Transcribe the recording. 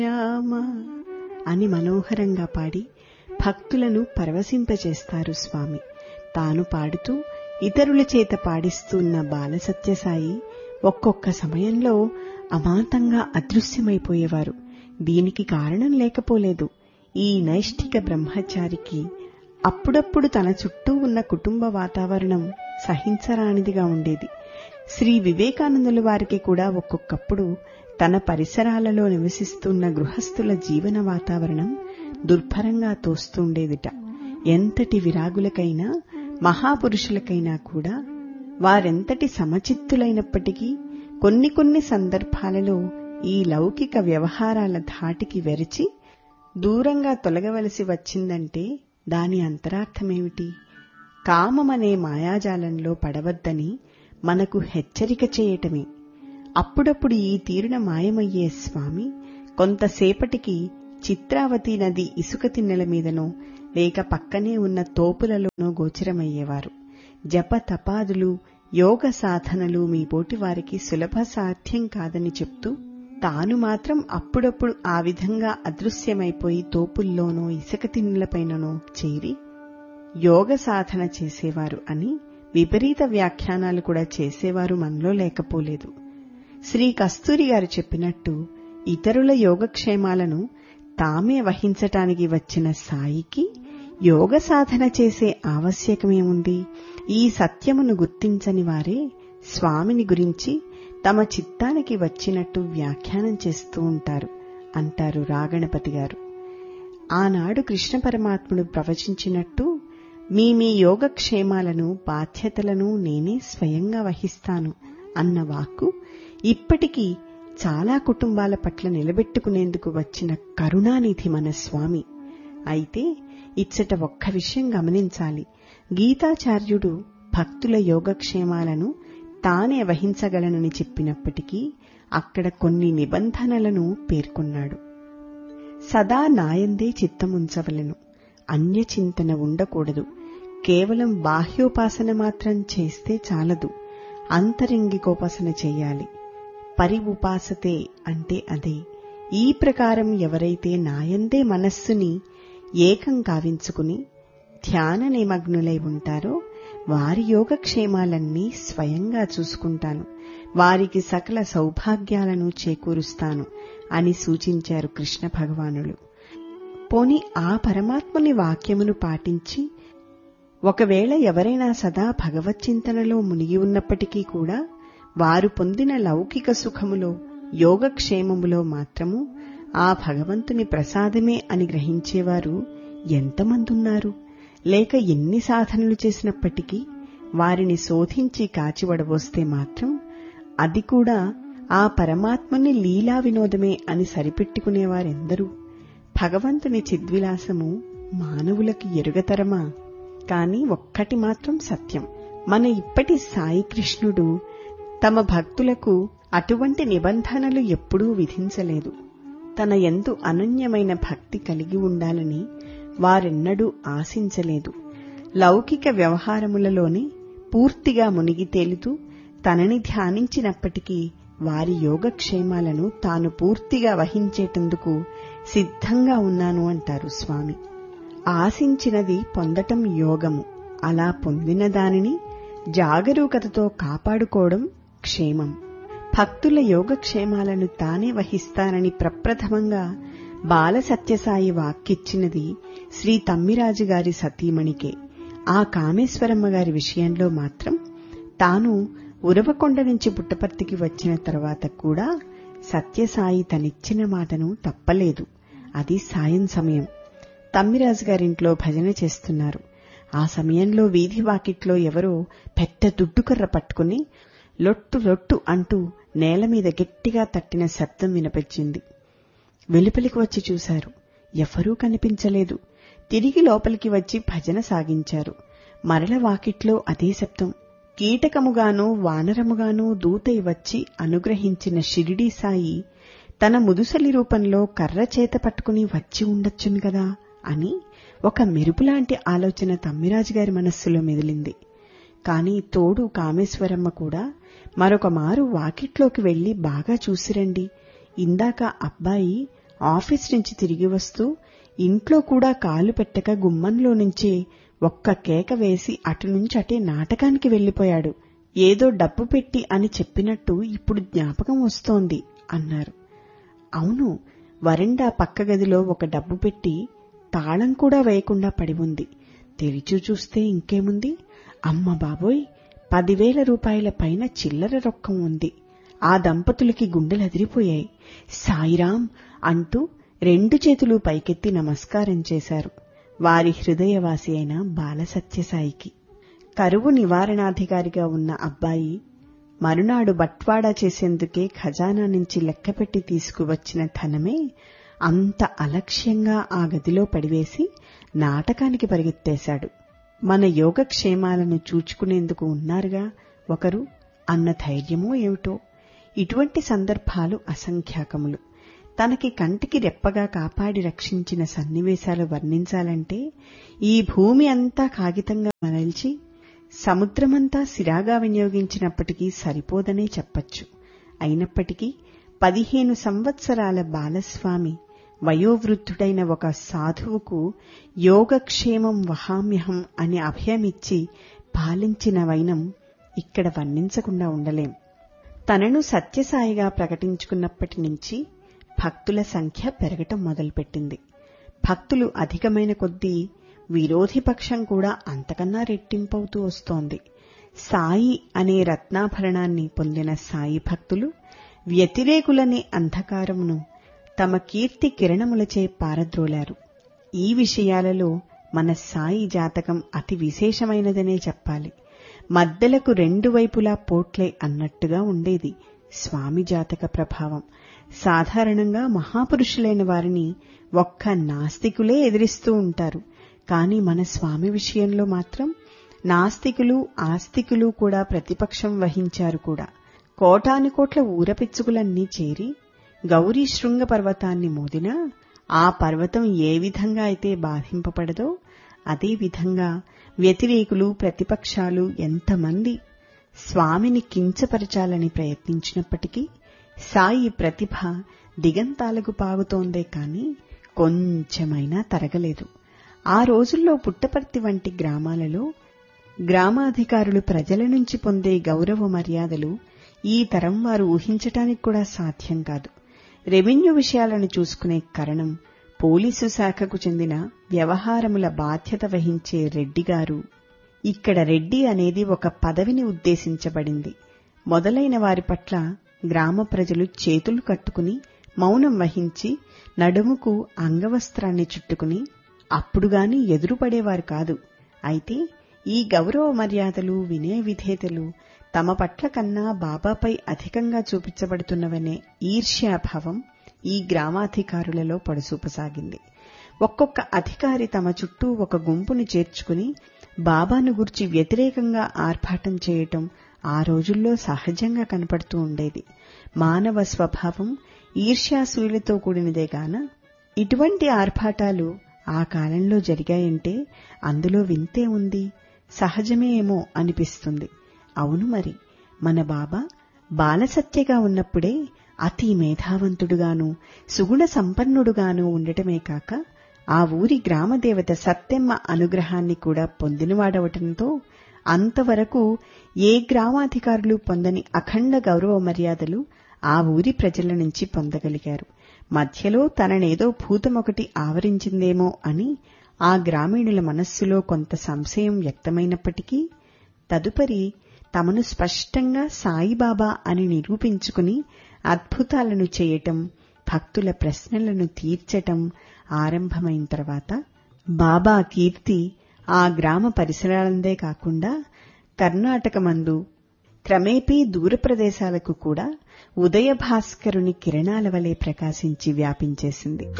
రామ అని మనోహరంగా పాడి భక్తులను పరవశింపచేస్తారు స్వామి తాను పాడుతూ ఇతరుల చేత పాడిస్తున్న బాలసత్యసాయి ఒక్కొక్క సమయంలో అమాంతంగా అదృశ్యమైపోయేవారు దీనికి కారణం లేకపోలేదు ఈ నైష్ఠిక బ్రహ్మచారికి అప్పుడప్పుడు తన చుట్టూ ఉన్న కుటుంబ వాతావరణం సహించరానిదిగా ఉండేది శ్రీ వివేకానందుల వారికి కూడా ఒక్కొక్కప్పుడు తన పరిసరాలలో నివసిస్తున్న గృహస్థుల జీవన వాతావరణం దుర్భరంగా తోస్తుండేదిట ఎంతటి విరాగులకైనా మహాపురుషులకైనా కూడా వారెంతటి సమచిత్తులైనప్పటికీ కొన్ని కొన్ని సందర్భాలలో ఈ లౌకిక వ్యవహారాల ధాటికి వెరచి దూరంగా తొలగవలసి వచ్చిందంటే దాని అంతరార్థమేమిటి కామమనే మాయాజాలంలో పడవద్దని మనకు హెచ్చరిక చేయటమే అప్పుడప్పుడు ఈ తీరున మాయమయ్యే స్వామి కొంతసేపటికి చిత్రావతి నది ఇసుక తిన్నెల మీదనో లేక పక్కనే ఉన్న తోపులలోనో గోచరమయ్యేవారు జప తపాదులు యోగ సాధనలు మీ వారికి సులభ సాధ్యం కాదని చెప్తూ తాను మాత్రం అప్పుడప్పుడు ఆ విధంగా అదృశ్యమైపోయి తోపుల్లోనో ఇసుక తిన్నెలపైననో చేరి యోగ సాధన చేసేవారు అని విపరీత వ్యాఖ్యానాలు కూడా చేసేవారు మనలో లేకపోలేదు శ్రీ కస్తూరి గారు చెప్పినట్టు ఇతరుల యోగక్షేమాలను తామే వహించటానికి వచ్చిన సాయికి యోగ సాధన చేసే ఆవశ్యకమేముంది ఈ సత్యమును గుర్తించని వారే స్వామిని గురించి తమ చిత్తానికి వచ్చినట్టు వ్యాఖ్యానం చేస్తూ ఉంటారు అంటారు రాగణపతి గారు ఆనాడు కృష్ణ పరమాత్ముడు ప్రవచించినట్టు మీ మీ యోగక్షేమాలను బాధ్యతలను నేనే స్వయంగా వహిస్తాను అన్న వాక్కు ఇప్పటికీ చాలా కుటుంబాల పట్ల నిలబెట్టుకునేందుకు వచ్చిన కరుణానిధి మన స్వామి అయితే ఇచ్చట ఒక్క విషయం గమనించాలి గీతాచార్యుడు భక్తుల యోగక్షేమాలను తానే వహించగలనని చెప్పినప్పటికీ అక్కడ కొన్ని నిబంధనలను పేర్కొన్నాడు సదా నాయందే చిత్తముంచవలను అన్యచింతన ఉండకూడదు కేవలం బాహ్యోపాసన మాత్రం చేస్తే చాలదు అంతరంగికోపాసన చెయ్యాలి పరి ఉపాసతే అంటే అదే ఈ ప్రకారం ఎవరైతే నాయందే మనస్సుని ఏకం కావించుకుని ధ్యాన నిమగ్నులై ఉంటారో వారి యోగక్షేమాలన్నీ స్వయంగా చూసుకుంటాను వారికి సకల సౌభాగ్యాలను చేకూరుస్తాను అని సూచించారు కృష్ణ భగవానులు పోని ఆ పరమాత్మని వాక్యమును పాటించి ఒకవేళ ఎవరైనా సదా భగవచ్చింతనలో మునిగి ఉన్నప్పటికీ కూడా వారు పొందిన లౌకిక సుఖములో యోగక్షేమములో మాత్రము ఆ భగవంతుని ప్రసాదమే అని గ్రహించేవారు ఎంతమందున్నారు లేక ఎన్ని సాధనలు చేసినప్పటికీ వారిని శోధించి కాచివడబోస్తే మాత్రం అది కూడా ఆ పరమాత్మని లీలా వినోదమే అని సరిపెట్టుకునేవారెందరూ భగవంతుని చిద్విలాసము మానవులకి ఎరుగతరమా కాని ఒక్కటి మాత్రం సత్యం మన ఇప్పటి సాయి కృష్ణుడు తమ భక్తులకు అటువంటి నిబంధనలు ఎప్పుడూ విధించలేదు తన ఎందు అనన్యమైన భక్తి కలిగి ఉండాలని వారెన్నడూ ఆశించలేదు లౌకిక వ్యవహారములలోనే పూర్తిగా మునిగి తేలుతూ తనని ధ్యానించినప్పటికీ వారి యోగక్షేమాలను తాను పూర్తిగా వహించేటందుకు సిద్ధంగా ఉన్నాను అంటారు స్వామి ఆశించినది పొందటం యోగము అలా పొందిన దానిని జాగరూకతతో కాపాడుకోవడం క్షేమం భక్తుల యోగక్షేమాలను తానే వహిస్తానని ప్రప్రథమంగా బాల సత్యసాయి వాక్కిచ్చినది శ్రీ తమ్మిరాజు గారి సతీమణికే ఆ కామేశ్వరమ్మ గారి విషయంలో మాత్రం తాను ఉరవకొండ నుంచి పుట్టపర్తికి వచ్చిన తర్వాత కూడా సత్యసాయి తనిచ్చిన మాటను తప్పలేదు అది సాయం సమయం తమ్మిరాజు గారింట్లో భజన చేస్తున్నారు ఆ సమయంలో వీధి వాకిట్లో ఎవరో పెద్ద దుడ్డుకర్ర పట్టుకుని లొట్టు లొట్టు అంటూ నేల మీద గట్టిగా తట్టిన శబ్దం వినిపించింది వెలుపలికి వచ్చి చూశారు ఎవ్వరూ కనిపించలేదు తిరిగి లోపలికి వచ్చి భజన సాగించారు మరల వాకిట్లో అదే శబ్దం కీటకముగానో వానరముగానో దూతై వచ్చి అనుగ్రహించిన షిరిడీ సాయి తన ముదుసలి రూపంలో కర్ర చేత పట్టుకుని వచ్చి ఉండొచ్చును కదా అని ఒక మెరుపులాంటి ఆలోచన తమ్మిరాజు గారి మనస్సులో మెదిలింది కాని తోడు కామేశ్వరమ్మ కూడా మరొక మారు వాకిట్లోకి వెళ్లి బాగా చూసిరండి ఇందాక అబ్బాయి ఆఫీస్ నుంచి తిరిగి వస్తూ ఇంట్లో కూడా కాలు పెట్టక గుమ్మంలో నుంచి ఒక్క కేక వేసి అటు నుంచి అటే నాటకానికి వెళ్లిపోయాడు ఏదో డబ్బు పెట్టి అని చెప్పినట్టు ఇప్పుడు జ్ఞాపకం వస్తోంది అన్నారు అవును వరండా పక్క గదిలో ఒక డబ్బు పెట్టి తాళం కూడా వేయకుండా పడి ఉంది తెరిచి చూస్తే ఇంకేముంది అమ్మ బాబోయ్ పదివేల రూపాయల పైన చిల్లర రొక్కం ఉంది ఆ దంపతులకి గుండెలు అదిరిపోయాయి సాయిరాం అంటూ రెండు చేతులు పైకెత్తి నమస్కారం చేశారు వారి హృదయవాసి అయిన బాలసత్యసాయికి కరువు నివారణాధికారిగా ఉన్న అబ్బాయి మరునాడు బట్వాడా చేసేందుకే ఖజానా నుంచి లెక్కపెట్టి తీసుకువచ్చిన ధనమే అంత అలక్ష్యంగా ఆ గదిలో పడివేసి నాటకానికి పరిగెత్తేశాడు మన యోగక్షేమాలను చూచుకునేందుకు ఉన్నారుగా ఒకరు అన్న ధైర్యమో ఏమిటో ఇటువంటి సందర్భాలు అసంఖ్యాకములు తనకి కంటికి రెప్పగా కాపాడి రక్షించిన సన్నివేశాలు వర్ణించాలంటే ఈ భూమి అంతా కాగితంగా మరల్చి సముద్రమంతా సిరాగా వినియోగించినప్పటికీ సరిపోదనే చెప్పచ్చు అయినప్పటికీ పదిహేను సంవత్సరాల బాలస్వామి వయోవృద్ధుడైన ఒక సాధువుకు యోగక్షేమం వహామ్యహం అని అభయమిచ్చి పాలించిన వైనం ఇక్కడ వర్ణించకుండా ఉండలేం తనను సత్యసాయిగా ప్రకటించుకున్నప్పటి నుంచి భక్తుల సంఖ్య పెరగటం మొదలుపెట్టింది భక్తులు అధికమైన కొద్దీ విరోధి పక్షం కూడా అంతకన్నా రెట్టింపవుతూ వస్తోంది సాయి అనే రత్నాభరణాన్ని పొందిన సాయి భక్తులు వ్యతిరేకులనే అంధకారమును తమ కీర్తి కిరణములచే పారద్రోలారు ఈ విషయాలలో మన సాయి జాతకం అతి విశేషమైనదనే చెప్పాలి మద్దెలకు రెండు వైపులా పోట్లే అన్నట్టుగా ఉండేది స్వామి జాతక ప్రభావం సాధారణంగా మహాపురుషులైన వారిని ఒక్క నాస్తికులే ఎదిరిస్తూ ఉంటారు కాని మన స్వామి విషయంలో మాత్రం నాస్తికులు ఆస్తికులు కూడా ప్రతిపక్షం వహించారు కూడా కోటానుకోట్ల ఊరపిచ్చుకులన్నీ చేరి గౌరీ శృంగ పర్వతాన్ని మోదినా ఆ పర్వతం ఏ విధంగా అయితే బాధింపబడదో అదే విధంగా వ్యతిరేకులు ప్రతిపక్షాలు ఎంతమంది స్వామిని కించపరచాలని ప్రయత్నించినప్పటికీ సాయి ప్రతిభ దిగంతాలకు పాగుతోందే కాని కొంచెమైనా తరగలేదు ఆ రోజుల్లో పుట్టపర్తి వంటి గ్రామాలలో గ్రామాధికారులు ప్రజల నుంచి పొందే గౌరవ మర్యాదలు ఈ తరం వారు ఊహించటానికి కూడా సాధ్యం కాదు రెవెన్యూ విషయాలను చూసుకునే కరణం పోలీసు శాఖకు చెందిన వ్యవహారముల బాధ్యత వహించే రెడ్డిగారు ఇక్కడ రెడ్డి అనేది ఒక పదవిని ఉద్దేశించబడింది మొదలైన వారి పట్ల గ్రామ ప్రజలు చేతులు కట్టుకుని మౌనం వహించి నడుముకు అంగవస్త్రాన్ని చుట్టుకుని అప్పుడుగాని ఎదురుపడేవారు కాదు అయితే ఈ గౌరవ మర్యాదలు వినయ విధేతలు తమ పట్ల కన్నా బాబాపై అధికంగా చూపించబడుతున్నవనే ఈర్ష్యాభావం ఈ గ్రామాధికారులలో పడుసూపసాగింది ఒక్కొక్క అధికారి తమ చుట్టూ ఒక గుంపుని చేర్చుకుని బాబాను గుర్చి వ్యతిరేకంగా ఆర్భాటం చేయటం ఆ రోజుల్లో సహజంగా కనపడుతూ ఉండేది మానవ స్వభావం ఈర్ష్యాసూయులతో కూడినదే గాన ఇటువంటి ఆర్భాటాలు ఆ కాలంలో జరిగాయంటే అందులో వింతే ఉంది సహజమే ఏమో అనిపిస్తుంది అవును మరి మన బాబా బాలసత్యగా ఉన్నప్పుడే అతి మేధావంతుడుగాను సుగుణ సంపన్నుడుగాను ఉండటమే కాక ఆ ఊరి గ్రామదేవత సత్తెమ్మ అనుగ్రహాన్ని కూడా పొందినవాడవటంతో అంతవరకు ఏ గ్రామాధికారులు పొందని అఖండ గౌరవ మర్యాదలు ఆ ఊరి ప్రజల నుంచి పొందగలిగారు మధ్యలో తననేదో భూతమొకటి ఆవరించిందేమో అని ఆ గ్రామీణుల మనస్సులో కొంత సంశయం వ్యక్తమైనప్పటికీ తదుపరి తమను స్పష్టంగా సాయిబాబా అని నిరూపించుకుని అద్భుతాలను చేయటం భక్తుల ప్రశ్నలను తీర్చటం ఆరంభమైన తర్వాత బాబా కీర్తి ఆ గ్రామ పరిసరాలందే కాకుండా కర్ణాటకమందు క్రమేపీ దూర ప్రదేశాలకు కూడా ఉదయ భాస్కరుని కిరణాల వలె ప్రకాశించి వ్యాపించేసింది